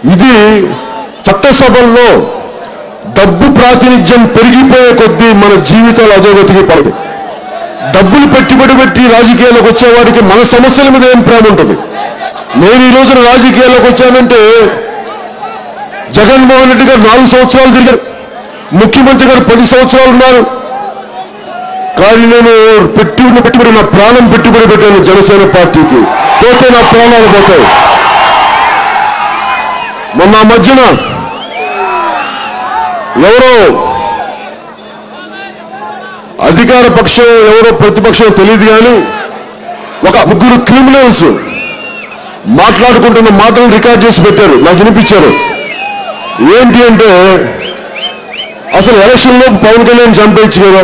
ఇది చట్టసభల్లో డబ్బు ప్రాతినిధ్యం పెరిగిపోయే కొద్దీ మన జీవితాలు అధోగతికి పడదు డబ్బులు పెట్టుబడి పెట్టి రాజకీయాల్లోకి వచ్చేవాడికి మన సమస్యల మీద ఏం ప్రేమ ఉంటుంది నేను ఈ రోజున రాజకీయాల్లోకి వచ్చానంటే జగన్మోహన్ రెడ్డి గారు నాలుగు సంవత్సరాలు తిరిగారు ముఖ్యమంత్రి గారు పది సంవత్సరాలు ఉన్నారు కానీ నేను పెట్టి ఉన్న పెట్టుబడి నా ప్రాణం పెట్టుబడి పెట్టాను జనసేన పార్టీకి పోతే నా ప్రాణాలు పోతాయి మొన్న ఆ మధ్యన ఎవరో అధికార పక్షం ఎవరో ప్రతిపక్షం తెలియదు కానీ ఒక ముగ్గురు క్రిమినల్స్ మాట్లాడుకుంటున్న మాటలు రికార్డ్ చేసి పెట్టారు నాకు వినిపించారు ఏంటి అంటే అసలు ఎలక్షన్లో పవన్ కళ్యాణ్ చంపేయచ్చు కదా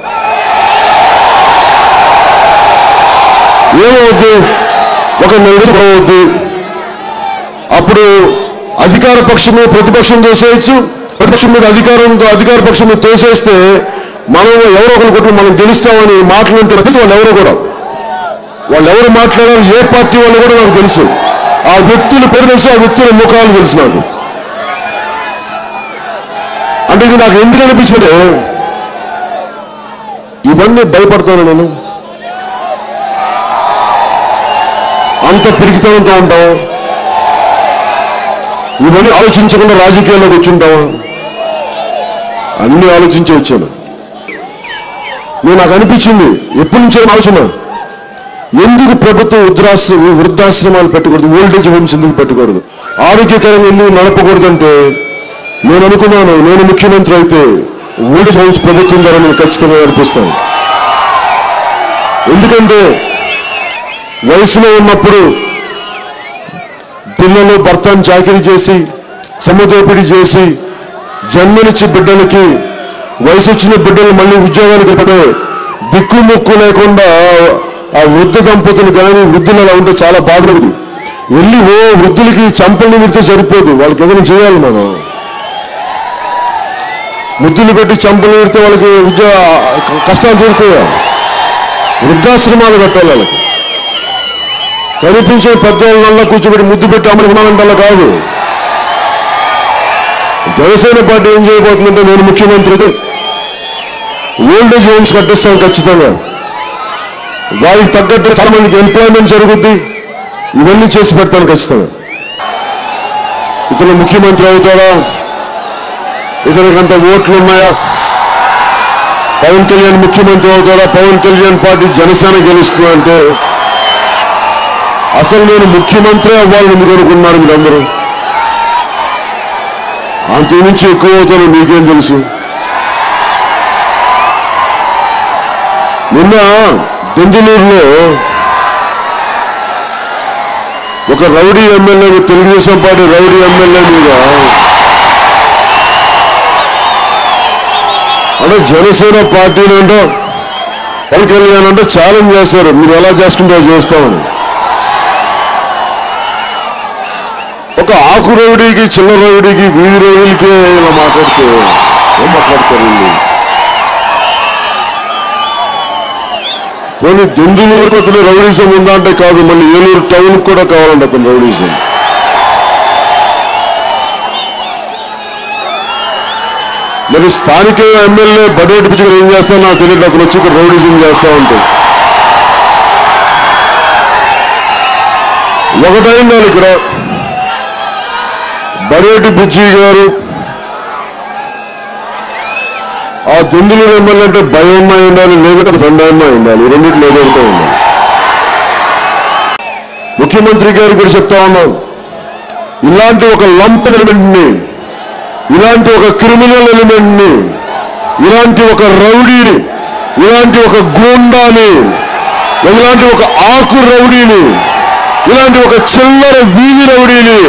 ఏమవుద్ది ఒక నెల అవుద్ది అప్పుడు అధికార పక్షం మీద ప్రతిపక్షం తోసేయచ్చు ప్రతిపక్షం మీద అధికారం అధికార పక్షం మీద తోసేస్తే మనం ఎవరో ఒకరు కొట్టి మనం గెలుస్తామని మాట్లాడితే తెలుసు వాళ్ళు ఎవరో కూడా వాళ్ళు ఎవరు మాట్లాడారు ఏ పార్టీ వాళ్ళు కూడా నాకు తెలుసు ఆ వ్యక్తుల పేరు తెలుసు ఆ వ్యక్తుల ముఖాలు తెలుసు నాకు అంటే ఇది నాకు ఎందుకు అనిపించింది ఇవన్నీ భయపడతాను నేను అంత పిరికితనంతో ఉంటాం ఇవన్నీ ఆలోచించకుండా రాజకీయాల్లోకి వచ్చుంటావా అన్ని ఆలోచించి వచ్చాను నేను నాకు అనిపించింది ఎప్పటి నుంచో ఆలోచన ఎందుకు ప్రభుత్వం వృద్ధాశ్ర వృద్ధాశ్రమాలు పెట్టకూడదు ఓల్డేజ్ హోమ్స్ ఎందుకు పెట్టకూడదు ఆరోగ్యకరంగా ఎందుకు నడపకూడదంటే నేను అనుకున్నాను నేను ముఖ్యమంత్రి అయితే ఓల్డేజ్ హోమ్స్ ప్రభుత్వం ద్వారా నేను ఖచ్చితంగా నడిపిస్తాను ఎందుకంటే వయసులో ఉన్నప్పుడు పిల్లలు భర్తను చాకరీ చేసి సముదోపిడి చేసి జన్మనిచ్చి బిడ్డలకి వయసు వచ్చిన బిడ్డలు మళ్ళీ ఉద్యోగానికి పడే దిక్కు ముక్కు లేకుండా ఆ వృద్ధ దంపతులు కానీ వృద్ధులు అలా ఉంటే చాలా బాధపడింది వెళ్ళి ఓ వృద్ధులకి చంపల్ని పెడితే సరిపోదు వాళ్ళకి ఏదైనా చేయాలి మనం ముద్దులు పెట్టి చంపలు పెడితే వాళ్ళకి ఉద్యోగ కష్టాలు తీరుతాయా వృద్ధాశ్రమాలు పెట్టాలి వాళ్ళకి కనిపించే పెద్దవాళ్ళ కూర్చోబెట్టి ముద్దు పెట్టి అమలుకున్నామంటే కాదు జనసేన పార్టీ ఏం చేయబోతుందంటే నేను ముఖ్యమంత్రికి ఓల్డేజ్ హోమ్స్ కట్టిస్తాను ఖచ్చితంగా వారికి తగ్గట్టు చాలా మందికి ఎంప్లాయ్మెంట్ జరుగుద్ది ఇవన్నీ చేసి పెడతాను ఖచ్చితంగా ఇతను ముఖ్యమంత్రి అవుతాడా ఇతనికంత ఓట్లు ఉన్నాయా పవన్ కళ్యాణ్ ముఖ్యమంత్రి అవుతాడా పవన్ కళ్యాణ్ పార్టీ జనసేన గెలుస్తుందా అంటే అసలు నేను ముఖ్యమంత్రి అవ్వాలని ఎందుకు అనుకున్నారు మీరందరూ అంత నుంచి ఎక్కువ అవుతాను మీకేం తెలుసు నిన్న దెందులూరులో ఒక rowdy MLA Telugu Desam party rowdy MLA మీద అంటే జనసేన పార్టీని అంటే పవన్ కళ్యాణ్ అంటే ఛాలెంజ్ చేస్తారు మీరు ఎలా చేస్తుంటారో చూస్తామని ఒక ఆకు రౌడీకి చిన్న రౌడీకి వీధి రౌడీలకే ఇలా మాట్లాడితే ఏం మాట్లాడతారు వీళ్ళు పోనీ దెందులూరు అతను రౌడీజం ఉందా అంటే కాదు మళ్ళీ ఏలూరు టౌన్ కూడా కావాలండి అతను రౌడీజం మరి స్థానిక ఎమ్మెల్యే బడేటి పిచ్చుకుని ఏం చేస్తారో నాకు తెలియదు అతను వచ్చి ఇక్కడ రౌడీజం చేస్తా ఉంటాయి ఒకటైంది ఇక్కడ బరేటి బుజ్జి గారు ఆ దుందులు ఎమ్మెల్యే అంటే భయమ్మ ఉండాలి లేదంటే ఫ్రెండమ్మ ఉండాలి ఈ రెండింటిలో ఏదో ఒకటే ఉండాలి ముఖ్యమంత్రి గారు కూడా చెప్తా ఉన్నాం ఇలాంటి ఒక లంప్ ఎలిమెంట్ ని ఇలాంటి ఒక క్రిమినల్ ఎలిమెంట్ ని ఇలాంటి ఒక రౌడీని ఇలాంటి ఒక గూండాని ఇలాంటి ఒక ఆకు రౌడీని ఇలాంటి ఒక చిల్లర వీధి రౌడీని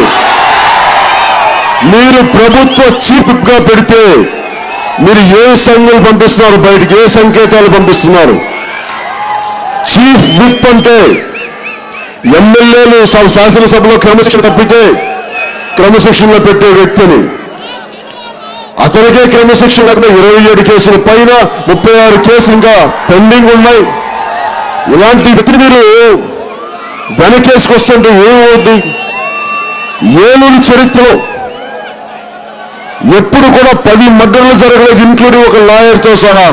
మీరు ప్రభుత్వ చీఫ్ గా పెడితే మీరు ఏ సంఘాలు పంపిస్తున్నారు బయటికి ఏ సంకేతాలు పంపిస్తున్నారు చీఫ్ విప్ అంటే ఎమ్మెల్యేలు స- శాసనసభలో క్రమశిక్షణ తప్పితే క్రమశిక్షణలో పెట్టే వ్యక్తిని అతనికే క్రమశిక్షణ లేకుండా ఇరవై ఏడు కేసుల పైన ముప్పై ఆరు కేసులు ఇంకా పెండింగ్ ఉన్నాయి ఇలాంటి వ్యక్తిని మీరు వెనకేసుకొస్తుంటే ఏమవుద్ది ఏలూరు చరిత్రలో ఎప్పుడు కూడా పది మర్డర్లు జరగలేదు ఇంక్లూడింగ్ ఒక లాయర్తో సహా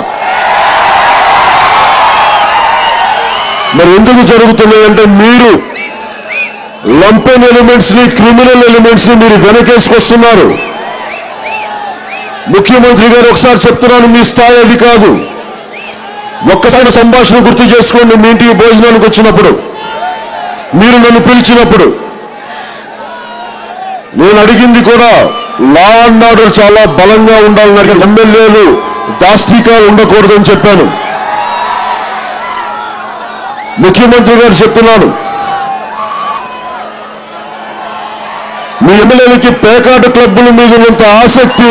మరి ఎందుకు జరుగుతున్నాయంటే మీరు లంపెన్ ఎలిమెంట్స్ ని క్రిమినల్ ఎలిమెంట్స్ ని మీరు వెనకేసుకొస్తున్నారు ముఖ్యమంత్రి గారు ఒకసారి చెప్తున్నాను మీ స్థాయి అది కాదు ఒక్కసారి సంభాషణ గుర్తు చేసుకోండి మీ ఇంటికి భోజనానికి వచ్చినప్పుడు మీరు నన్ను పిలిచినప్పుడు నేను అడిగింది కూడా లా అండ్ ఆర్డర్ చాలా బలంగా ఉండాలని అడిగిన ఎమ్మెల్యేలు దాస్తికాలు ఉండకూడదని చెప్పాను ముఖ్యమంత్రి గారు చెప్తున్నాను మీ ఎమ్మెల్యేలకి పేకాట క్లబ్బుల మీద ఉన్నంత ఆసక్తి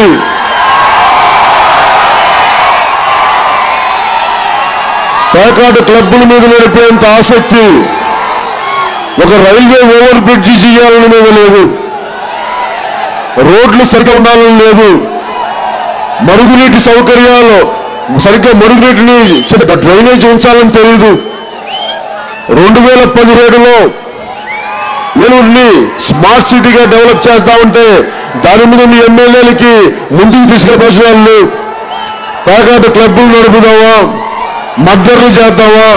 పేకాట క్లబ్బుల మీద నడిపేంత ఆసక్తి ఒక రైల్వే ఓవర్ బ్రిడ్జి చేయాలని మీద లేదు రోడ్లు సరిగ్గా ఉండాలని లేదు మరుగునీటి సౌకర్యాలు సరిగ్గా మరుగునీటిని చేత డ్రైనేజ్ ఉంచాలని తెలియదు రెండు వేల పదిహేడులో ఏలూరుని స్మార్ట్ సిటీగా డెవలప్ చేస్తా ఉంటే దాని మీద మీ ఎమ్మెల్యేలకి ముందుకు తీసుకెళ్లే ప్రయోజనాలు లేవు పేకాట క్లబ్బులు నడుపుదామా మద్దర్లు చేద్దామా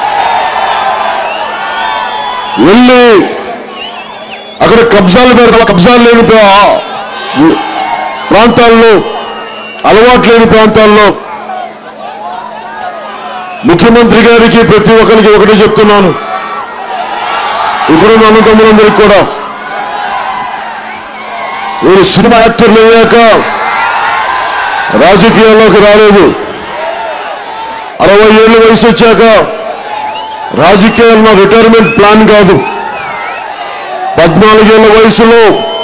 వెళ్ళి అక్కడ కబ్జాలు పెడతాం కబ్జాలు లేని ప్రా- ప్రాంతాల్లో అలవాటు లేని ప్రాంతాల్లో ముఖ్యమంత్రి గారికి ప్రతి ఒక్కరికి ఒకటే చెప్తున్నాను ఇప్పుడు అన్నదమ్ములందరికీ కూడా నేను సినిమా యాక్టర్లు అయ్యాక రాజకీయాల్లోకి రాలేదు అరవై ఏళ్ళ వయసు వచ్చాక రాజకీయాలు నా రిటైర్మెంట్ ప్లాన్ కాదు పద్నాలుగేళ్ల వయసులో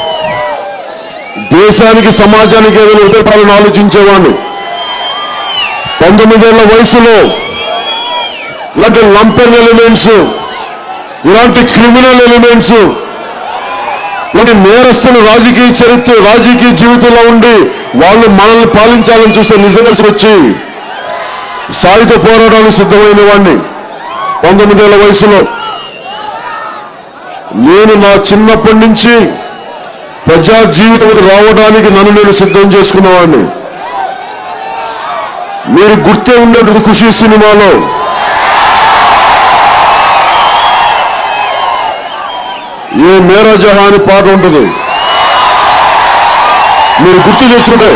దేశానికి సమాజానికి ఏదైనా ఉపయోగపాలను ఆలోచించేవాడిని పంతొమ్మిదేళ్ల వయసులో ఇలాంటి లంపెన్ ఎలిమెంట్స్ ఇలాంటి క్రిమినల్ ఎలిమెంట్స్ ఇలాంటి నేరస్తులు రాజకీయ చరిత్ర రాజకీయ జీవితంలో ఉండి వాళ్ళు మనల్ని పాలించాలని చూస్తే నిజంగా వచ్చి సాయుధ పోరాటానికి సిద్ధమైన వాడిని పంతొమ్మిదేళ్ల వయసులో నేను నా చిన్నప్పటి నుంచి ప్రజా జీవితం రావడానికి నన్ను నేను సిద్ధం చేసుకున్నవాడిని మీరు గుర్తే ఉండేది ఖుషి సినిమాలో ఏ మేరా జహా అని పాట ఉంటుంది మీరు గుర్తు తెచ్చుకుంటే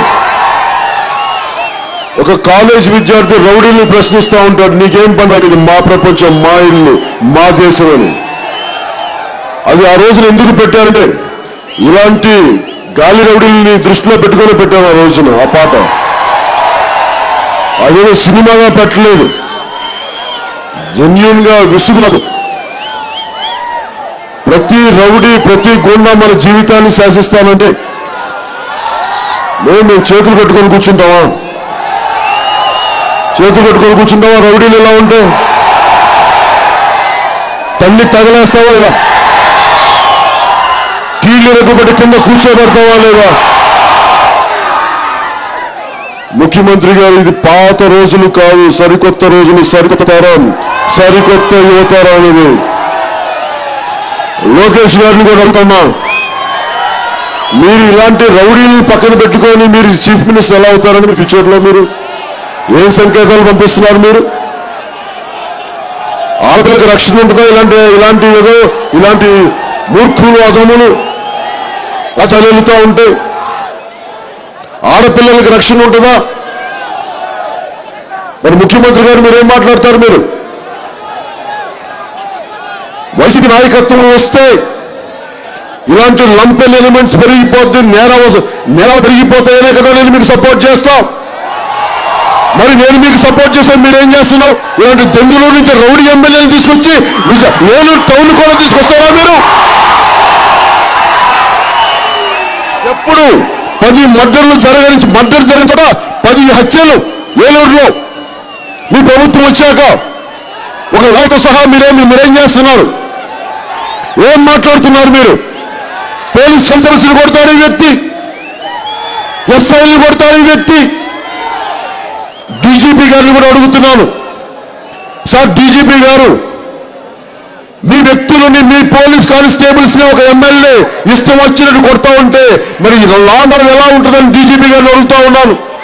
ఒక కాలేజ్ విద్యార్థి రౌడీని ప్రశ్నిస్తూ ఉంటాడు నీకేం పని ఇది మా ప్రపంచం మా ఇల్లు మా దేశం అని అది ఆ రోజున ఎందుకు పెట్టారంటే ఇలాంటి గాలి రౌడీల్ని దృష్టిలో పెట్టుకొని పెట్టారు ఆ రోజున ఆ పాట అదేదో సినిమాగా పెట్టలేదు జెన్యున్ గా విసుగునదు ప్రతి రౌడీ ప్రతి గుండా మన జీవితాన్ని శాసిస్తానంటే మేము మేము చేతులు కట్టుకొని కూర్చుంటామా చేతులు కట్టుకొని కూర్చుంటావా రౌడీలు ఎలా ఉంటే తల్లి తగలేస్తావా లేదా కీళ్ళు రెగ్గబట్టి కింద కూర్చోబెడతావా లేదా ముఖ్యమంత్రి గారు ఇది పాత రోజులు కాదు సరికొత్త రోజులు సరికొత్త తరం సరికొత్త యువతరం ఇది లోకేష్ గారిని కూడా అడుగుతున్నా మీరు ఇలాంటి రౌడీలను పక్కన పెట్టుకొని మీరు చీఫ్ మినిస్టర్ ఎలా అవుతారని ఫ్యూచర్లో మీరు ఏం సంకేతాలు పంపిస్తున్నారు మీరు ఆడపిల్లకి రక్షణ ఉంటుందా ఇలాంటి ఇలాంటి ఏదో ఇలాంటి మూర్ఖులు అధములు అలా చదువుతూ ఉంటే ఆడపిల్లలకి రక్షణ ఉంటుందా మరి ముఖ్యమంత్రి గారు మీరు ఏం మాట్లాడతారు మీరు వైసీపీ నాయకత్వం వస్తే ఇలాంటి లంపెన్ ఎలిమెంట్స్ పెరిగిపోద్ది నేర నేర పెరిగిపోతాయనే కదా నేను మీకు సపోర్ట్ చేస్తాం మరి నేను మీకు సపోర్ట్ చేస్తే మీరు ఏం చేస్తున్నారు ఇలాంటి దెందులూరు నుంచి రౌడీ ఎమ్మెల్యేని తీసుకొచ్చి విజ- ఏలూరు టౌన్ కూడా తీసుకొస్తారా మీరు ఎప్పుడు పది మర్డర్లు జరగని మర్డర్ జరిగిన చోట పది హత్యలు ఏలూరులో మీ ప్రభుత్వం వచ్చాక ఒక రైతు సహా మీరేమి మీరేం చేస్తున్నారు ఏం మాట్లాడుతున్నారు మీరు పోలీస్ కానిస్టేబుల్స్ని కొడతాడు ఈ వ్యక్తి ఎస్ఐని కొడతాడు ఈ వ్యక్తి డీజీపీ గారిని కూడా అడుగుతున్నాను సార్ డీజీపీ గారు మీ వ్యక్తులని మీ పోలీస్ కానిస్టేబుల్స్ ని ఒక ఎమ్మెల్యే ఇష్టం వచ్చినట్టు కొడతా ఉంటే మరి లాండర్ ఎలా ఉంటుందని డీజీపీ గారిని అడుగుతా ఉన్నాను